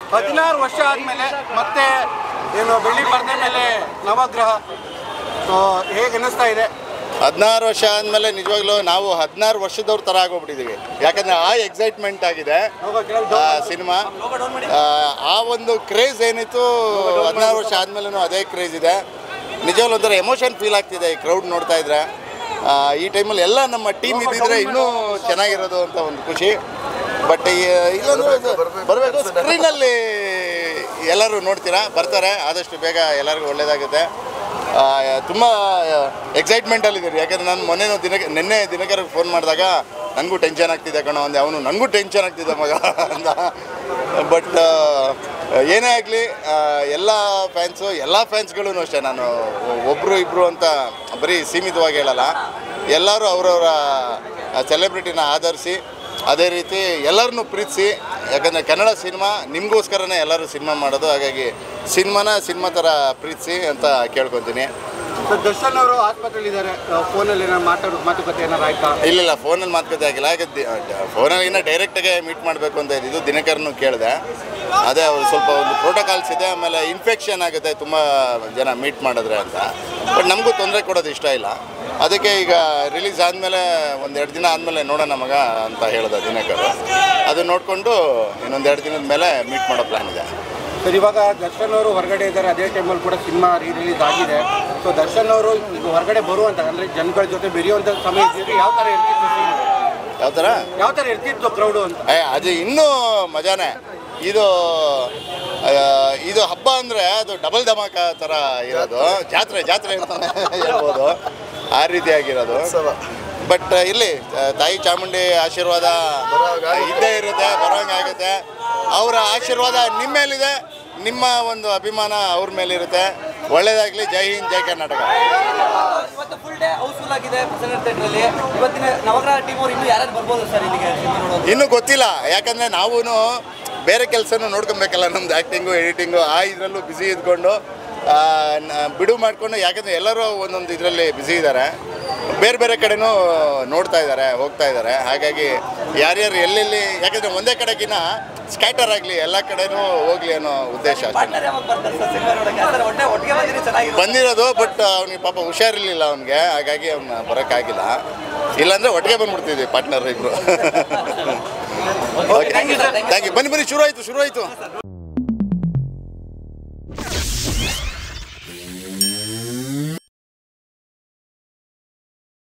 ಹದಿನಾರು ವರ್ಷ ಆದಮೇಲೆ ಮತ್ತೆ ಏನು ಬೆಳ್ಳಿ ಪರದೆ ಮೇಲೆ ನವಗ್ರಹ ಸೊ ಹೇಗೆ ಅನ್ನಿಸ್ತಾ ಇದೆ ಹದಿನಾರು ವರ್ಷ ಆದಮೇಲೆ ನಿಜವಾಗ್ಲೂ ನಾವು ಹದಿನಾರು ವರ್ಷದವ್ರ ಥರ ಆಗೋಗ್ಬಿಟ್ಟಿದ್ದೀವಿ ಯಾಕಂದರೆ ಆ ಎಕ್ಸೈಟ್ಮೆಂಟ್ ಆಗಿದೆ ಹೋಗೋ ಕೆಳಗೆ ಆ ಸಿನಿಮಾ ಆ, ಆ ಒಂದು ಕ್ರೇಜ್ ಏನಿತ್ತು ಹದಿನಾರು ವರ್ಷ ಆದಮೇಲೂ ಅದೇ ಕ್ರೇಜ್ ಇದೆ ನಿಜವಾಗ್ಲೂ ಒಂಥರ ಎಮೋಷನ್ ಫೀಲ್ ಆಗ್ತಿದೆ ಈ ಕ್ರೌಡ್ ನೋಡ್ತಾ ಇದ್ರೆ ಆ, ಈ ಟೈಮಲ್ಲಿ ಎಲ್ಲ ನಮ್ಮ ಟೀಮ್ ಇದ್ದಿದ್ರೆ ಇನ್ನೂ ಚೆನ್ನಾಗಿರೋದು ಅಂತ ಒಂದು ಖುಷಿ ಬಟ್ ಇಲ್ಲಂದ್ರೆ ಬರಬೇಕು ಸ್ಕ್ರೀನಲ್ಲಿ ಎಲ್ಲರೂ ನೋಡ್ತೀರಾ ಬರ್ತಾರೆ ಆದಷ್ಟು ಬೇಗ ಎಲ್ಲರಿಗೂ ಒಳ್ಳೇದಾಗುತ್ತೆ ತುಂಬ ಎಕ್ಸೈಟ್ಮೆಂಟಲ್ಲಿದ್ದೀರಿ ಯಾಕಂದರೆ ನಾನು ಮೊನ್ನೆ ದಿನ ನಿನ್ನೆ ದಿನಕರಿಗೆ ಫೋನ್ ಮಾಡಿದಾಗ ನನಗೂ ಟೆನ್ಷನ್ ಆಗ್ತಿದೆ ಕಣೋ ಅಂದೆ ಅವನು ನನಗೂ ಟೆನ್ಷನ್ ಆಗ್ತಿದೆ ಮಗ ಅಂತ ಬಟ್ ಏನೇ ಆಗಲಿ ಎಲ್ಲ ಫ್ಯಾನ್ಸು ಎಲ್ಲ ಫ್ಯಾನ್ಸ್ಗಳೂ ಅಷ್ಟೇ ನಾನು ಒಬ್ಬರು ಇಬ್ಬರು ಅಂತ ಬರೀ ಸೀಮಿತವಾಗಿ ಹೇಳಲ್ಲ ಎಲ್ಲರೂ ಅವರವರ ಸೆಲೆಬ್ರಿಟಿನ ಆಧರಿಸಿ ಅದೇ ರೀತಿ ಎಲ್ಲರನ್ನೂ ಪ್ರೀತಿಸಿ ಯಾಕಂದರೆ ಕನ್ನಡ ಸಿನಿಮಾ ನಿಮಗೋಸ್ಕರನೇ ಎಲ್ಲರೂ ಸಿನಿಮಾ ಮಾಡೋದು ಹಾಗಾಗಿ ಸಿನಿಮಾನ ಸಿನಿಮಾ ಥರ ಪ್ರೀತಿಸಿ ಅಂತ ಕೇಳ್ಕೊತೀನಿ ಸೊ ದರ್ಶನ್ ಅವರು ಆಸ್ಪತ್ರೆಯಲ್ಲಿ ಇದ್ದಾರೆ ಫೋನಲ್ಲಿ ಏನಾರು ಮಾತಾಡೋದು ಮಾತುಕತೆ ಏನಾರು ಆಯ್ತಾ ಇಲ್ಲ ಫೋನಲ್ಲಿ ಮಾತುಕತೆ ಆಗಿಲ್ಲ ಹಾಗೆ ಫೋನಲ್ಲಿ ಇನ್ನೂ ಡೈರೆಕ್ಟಾಗೆ ಮೀಟ್ ಮಾಡಬೇಕು ಅಂತ ಇದ್ದಿದ್ದು ದಿನಕರನು ಕೇಳಿದೆ ಅದೇ ಅವ್ರು ಸ್ವಲ್ಪ ಒಂದು ಪ್ರೋಟೋಕಾಲ್ಸ್ ಇದೆ ಆಮೇಲೆ ಇನ್ಫೆಕ್ಷನ್ ಆಗುತ್ತೆ ತುಂಬ ಜನ ಮೀಟ್ ಮಾಡಿದ್ರೆ ಅಂತ ಬಟ್ ನಮಗೂ ತೊಂದರೆ ಕೊಡೋದು ಇಷ್ಟ ಇಲ್ಲ ಅದಕ್ಕೆ ಈಗ ರಿಲೀಸ್ ಆದಮೇಲೆ ಒಂದೆರಡು ದಿನ ಆದಮೇಲೆ ನೋಡೋಣ ಮಗ ಅಂತ ಹೇಳ್ದೆ ದಿನಕರು ಅದು ನೋಡಿಕೊಂಡು ಇನ್ನೊಂದು ಎರಡು ದಿನದ ಮೇಲೆ ಮೀಟ್ ಮಾಡೋ ಪ್ಲ್ಯಾನ್ ಇದೆ ಸರ್ ಇವಾಗ ದರ್ಶನ್ ಅವರು ಹೊರಗಡೆ ಇದ್ದಾರೆ ಅದೇ ಟೈಮಲ್ಲಿ ಕೂಡ ಸಿನಿಮಾ ರೀ ರಿಲೀಸ್ ಆಗಿದೆ ಸೊ ದರ್ಶನ್ ಅವರು ಈಗ ಹೊರಗಡೆ ಬರುವಂತ ಅಂದರೆ ಜನಗಳ ಜೊತೆ ಬೆರೆಯುವಂಥ ಸಮಯ ಇದ್ದಿದ್ರೆ ಯಾವ ಥರ ಇರ್ತಿತ್ತು scene? ಯಾವ ಥರ ಯಾವ ಥರ ಇರ್ತಿತ್ತು ಕ್ರೌಡು ಅಂತ ಏ ಅದು ಇನ್ನೂ ಮಜಾನೇ ಇದು ಆ, ಇದು ಹಬ್ಬ ಅಂದರೆ ಅದು ಡಬಲ್ ಧಮಾಕ ಥರ ಇರೋದು ಜಾತ್ರೆ ಜಾತ್ರೆ ಅಂತಾನೆ ಹೇಳ್ಬೋದು ಆ ರೀತಿಯಾಗಿರೋದು ಬಟ್ ಇಲ್ಲಿ ಆ, ತಾಯಿ ಚಾಮುಂಡಿ ಆಶೀರ್ವಾದ ಇದ್ದೇ ಇರುತ್ತೆ ಬರೋಂಗಾಗುತ್ತೆ ಅವರ ಆಶೀರ್ವಾದ ನಿಮ್ಮ ಮೇಲಿದೆ ನಿಮ್ಮ ಒಂದು ಅಭಿಮಾನ ಅವ್ರ ಮೇಲಿರುತ್ತೆ ಒಳ್ಳೇದಾಗಲಿ ಜೈ ಹಿಂದ್ ಜೈ ಕರ್ನಾಟಕ ಇವತ್ತು ಫುಲ್ ಡೇ ಹೌಸ್ಫುಲ್ ಆಗಿದೆ ಪ್ರಸನ್ನ ಥಿಯೇಟ್ರಲ್ಲಿ ಇವತ್ತಿನ ನವಗ್ರಹ ಟೀಮ್ ಅವ್ರು ಇನ್ನೂ ಯಾರ್ಯಾರು ಬರ್ಬೋದು ಸರ್ ಇಲ್ಲಿಗೆ ಸಿನಿಮಾ ನೋಡೋದು ಇನ್ನೂ ಗೊತ್ತಿಲ್ಲ ಯಾಕಂದರೆ ನಾವು ಬೇರೆ ಕೆಲಸನೂ ನೋಡ್ಕೊಬೇಕಲ್ಲ ನಮ್ದು ಆ್ಯಕ್ಟಿಂಗು ಎಡಿಟಿಂಗು ಆ ಇದರಲ್ಲೂ ಬ್ಯುಸಿ ಇದ್ಕೊಂಡು ಆ, ನ- ಬಿಡು ಮಾಡಿಕೊಂಡು ಯಾಕಂದರೆ ಎಲ್ಲರೂ ಒಂದೊಂದು ಇದರಲ್ಲಿ ಬ್ಯುಸಿ ಇದ್ದಾರೆ ಬೇರೆ ಬೇರೆ ಕಡೆನೂ ನೋಡ್ತಾ ಇದ್ದಾರೆ ಹೋಗ್ತಾ ಇದ್ದಾರೆ ಹಾಗಾಗಿ ಯಾರ್ಯಾರು ಎಲ್ಲೆಲ್ಲಿ ಯಾಕಂದರೆ ಒಂದೇ ಕಡೆಗಿನ ಸ್ಕ್ಯಾಟರ್ ಆಗಲಿ ಎಲ್ಲ ಕಡೆನೂ ಹೋಗಲಿ ಅನ್ನೋ ಉದ್ದೇಶ ಅಷ್ಟೇ ಪಾರ್ಟ್ನರ್ ಯಾವಾಗ ಬರ್ತಾರೆ ಸರ್ ಸಿನಿಮಾ ನೋಡೋಕೆ ಸರ್ ಒಟ್ಟೆ ಒಟ್ಟಿಗೆ ಬಂದಿರಿ ಚೆನ್ನಾಗಿರುತ್ತೆ ಬಂದಿರೋದು ಬಟ್ ಅವ್ನಿಗೆ ಪಾಪ ಹುಷಾರಿರ್ಲಿಲ್ಲ ಅವ್ನಿಗೆ ಹಾಗಾಗಿ ಅವ್ನ ಬರೋಕ್ಕಾಗಿಲ್ಲ ಇಲ್ಲಾಂದರೆ ಒಟ್ಟಿಗೆ ಬಂದ್ಬಿಡ್ತಿದ್ವಿ ಪಾರ್ಟ್ನರ್ ಇಬ್ಬರು okay thank you sir thank you ಬನ್ನಿ ಬನ್ನಿ ಶುರು ಆಯಿತು ಶುರು ಆಯಿತು